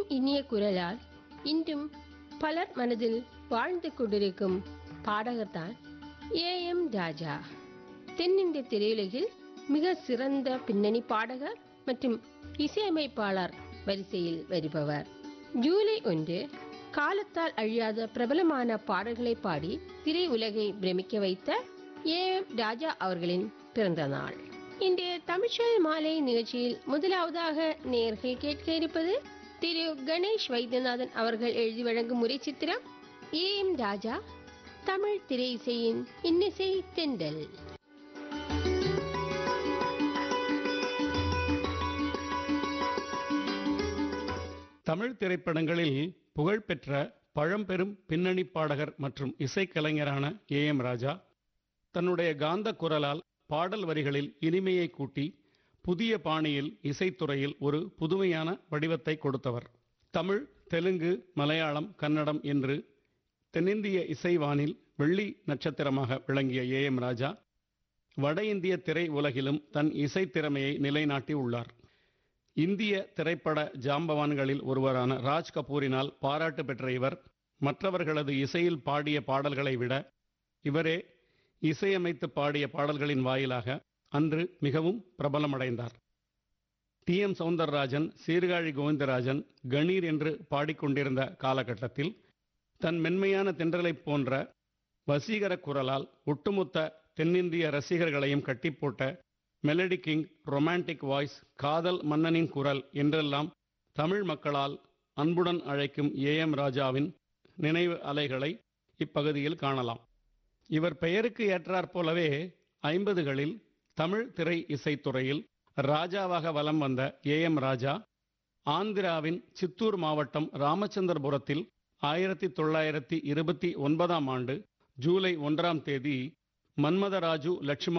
இனிய குரலால் இன்றும் பலர் மனதில் வாழ்ந்து கொண்டிருக்கும் பாடகர்தான் ஏ எம் ராஜா தென்னிந்திய திரையுலகில் மிக சிறந்த பின்னணி பாடகர் மற்றும் இசையமைப்பாளர் வரிசையில் வருபவர் ஜூலை ஒன்று காலத்தால் அழியாத பிரபலமான பாடல்களை பாடி திரையுலகை பிரமிக்க வைத்த ஏ எம் ராஜா அவர்களின் பிறந்த நாள் இன்றைய தமிழ்ச்சொல் மாலை நிகழ்ச்சியில் முதலாவதாக நேர்கள் கேட்க இருப்பது திரு கணேஷ் வைத்தியநாதன் அவர்கள் எழுதி வழங்கும் முறை சித்திரம் ஏ எம் ராஜா தமிழ் திரை இசையின் இன்னிசை தெண்டல் தமிழ் திரைப்படங்களில் புகழ்பெற்ற பழம்பெரும் பின்னணி பாடகர் மற்றும் இசைக்கலைஞரான ஏ எம் ராஜா தன்னுடைய காந்த குரலால் பாடல் வரிகளில் இனிமையை கூட்டி புதிய பாணியில் இசைத்துறையில் ஒரு புதுமையான வடிவத்தை கொடுத்தவர் தமிழ் தெலுங்கு மலையாளம் கன்னடம் என்று தென்னிந்திய இசைவானில் வெள்ளி நட்சத்திரமாக விளங்கிய ஏ எம் ராஜா வட இந்திய திரை உலகிலும் தன் இசைத் திறமையை நிலைநாட்டி உள்ளார் இந்திய திரைப்பட ஜாம்பவான்களில் ஒருவரான ராஜ் கபூரினால் பாராட்டு பெற்ற இவர் மற்றவர்களது இசையில் பாடிய பாடல்களை விட இவரே இசையமைத்து பாடிய பாடல்களின் வாயிலாக அன்று மிகவும் பிரபலமடைந்தார் டி எம் சவுந்தரராஜன் சீர்காழி கோவிந்தராஜன் கணீர் என்று பாடிக்கொண்டிருந்த காலகட்டத்தில் தன் மென்மையான தென்றலைப் போன்ற வசீகர குரலால் ஒட்டுமொத்த தென்னிந்திய ரசிகர்களையும் கட்டிப்போட்ட மெலடி கிங் ரொமான்டிக் வாய்ஸ் காதல் மன்னனின் குரல் என்றெல்லாம் தமிழ் மக்களால் அன்புடன் அழைக்கும் ஏ எம் ராஜாவின் நினைவு அலைகளை இப்பகுதியில் காணலாம் இவர் பெயருக்கு ஏற்றாற் போலவே ஐம்பதுகளில் தமிழ் திரை இசைத்துறையில் ராஜாவாக வலம் வந்த ஏ எம் ராஜா ஆந்திராவின் சித்தூர் மாவட்டம் ராமச்சந்திரபுரத்தில் ஆயிரத்தி தொள்ளாயிரத்தி இருபத்தி ஒன்பதாம் ஆண்டு ஜூலை ஒன்றாம் தேதி மன்மதராஜு லட்சும